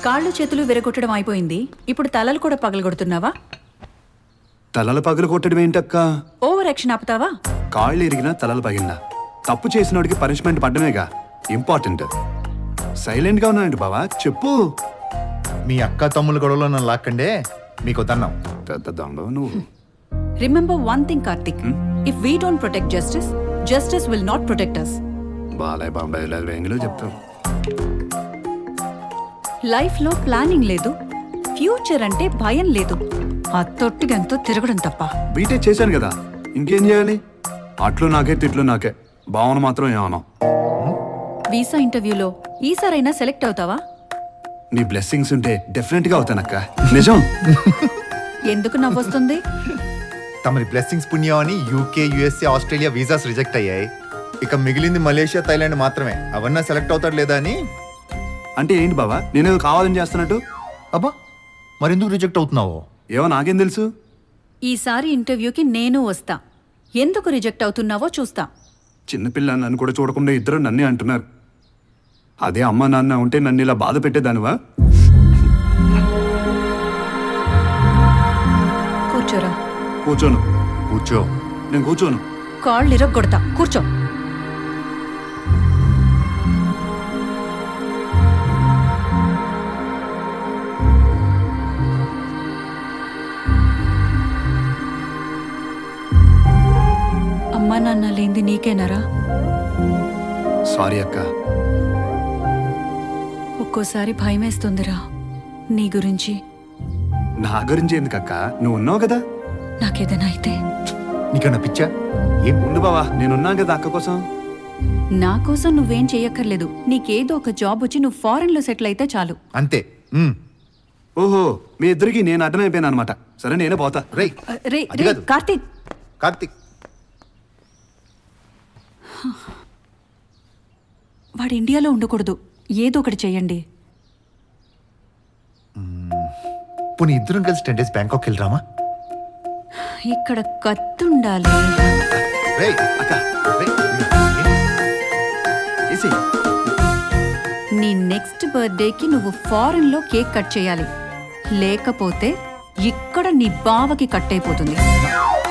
కాళ్ళు చేతులు విరగొట్టడం అయిపోయింది ఇప్పుడు తలలు కూడా పగలగొడుతున్నావా తలలు పగలు కొట్టడం ఏంటక్క ఓవర్ యాక్షన్ ఆపుతావా కాళ్ళు ఇరిగినా తలలు పగిలినా తప్పు చేసినోడికి పనిష్మెంట్ పడ్డమేగా ఇంపార్టెంట్ సైలెంట్ గా ఉన్నానండి బావా చెప్పు మీ అక్క తమ్ముల గొడవలో నన్ను లాక్కండే మీకు వద్దన్నాం పెద్ద దొంగ నువ్వు remember one thing Karthik if we don't protect justice justice will not protect us Balayya బాబాయ్ ఇలా వేంగిలో చెప్తావు లైఫ్ లో ప్లానింగ్ లేదు ఫ్యూచర్ అంటే భయం లేదు ఆ తొట్టిగంతో తిరగడం తప్ప బీటెక్ చేశాను కదా ఇంకేం చేయాలి అట్లు నాకే తిట్లు నాకే భావన మాత్రం ఏమన్నా వీసా ఇంటర్వ్యూలో ఈసారైనా సెలెక్ట్ అవుతావా నీ బ్లెస్సింగ్స్ ఉంటే డెఫినెట్ గా అవుతానక్క నిజం ఎందుకు నవ్వొస్తుంది తమరి బ్లెస్సింగ్స్ పుణ్యం అని UK USA Australia visas reject అయ్యాయి ఇక మిగిలింది మలేషియా థైలాండ్ మాత్రమే అవన్నా సెలెక్ట్ అవుతాడు లేదా అని అంటే ఏంటి బావా నేనేదో కావాలని చేస్తున్నట్టు అబ్బా మరెందుకు రిజెక్ట్ అవుతున్నావో ఏమో నాకేం తెలుసు ఈసారి ఇంటర్వ్యూకి నేను వస్తా ఎందుకు రిజెక్ట్ అవుతున్నావో చూస్తా చిన్నపిల్ల నన్ను కూడా చూడకుండా ఇద్దరు నన్నే అంటున్నారు అదే అమ్మ నాన్న ఉంటే నన్ను ఇలా బాధ పెట్టేదానివా కూర్చోరా కూర్చోను కూర్చో నేను కూర్చోను కాళ్ళు ఇరగొడతా కూర్చో అమ్మా నాన్న లేంది నీకేనారా సారీ అక్క ఒక్కోసారి భయమేస్తుందిరా నీ గురించి నా గురించి ఎందుకక్క నువ్వు ఉన్నావు కదా నాకేదైనా అయితే నీకన్నా పిచ్చా ఏం ఉండు బావా నేనున్నా కదా అక్క కోసం నా కోసం నువ్వేం చేయక్కర్లేదు నీకేదో ఒక జాబ్ వచ్చి నువ్వు ఫారెన్ లో సెటిల్ అయితే చాలు అంతే ఉమ్. ఓహో మీ ఇద్దరికి నేను అర్థమైపోయాను అనమాట సరే నేనే పోతా రేయ్ అ, రే అది రే కాదు. కార్తీక్ కార్తిక్ వాడు ఇండియాలో ఉండకూడదు ఏదో ఒకటి చెయ్యండి పోనీ ఇద్దరం కలిసి టెన్ డేస్ బ్యాంకాక్ వెళ్ళరామా ఇక్కడ కత్తుండాలి రేయ్ అక్క రేయ్, ఏసీ నీ నెక్స్ట్ బర్త్డేకి నువ్వు ఫారెన్ లో కేక్ కట్ చేయాలి లేకపోతే ఇక్కడ నీ బావకి కట్ అయిపోతుంది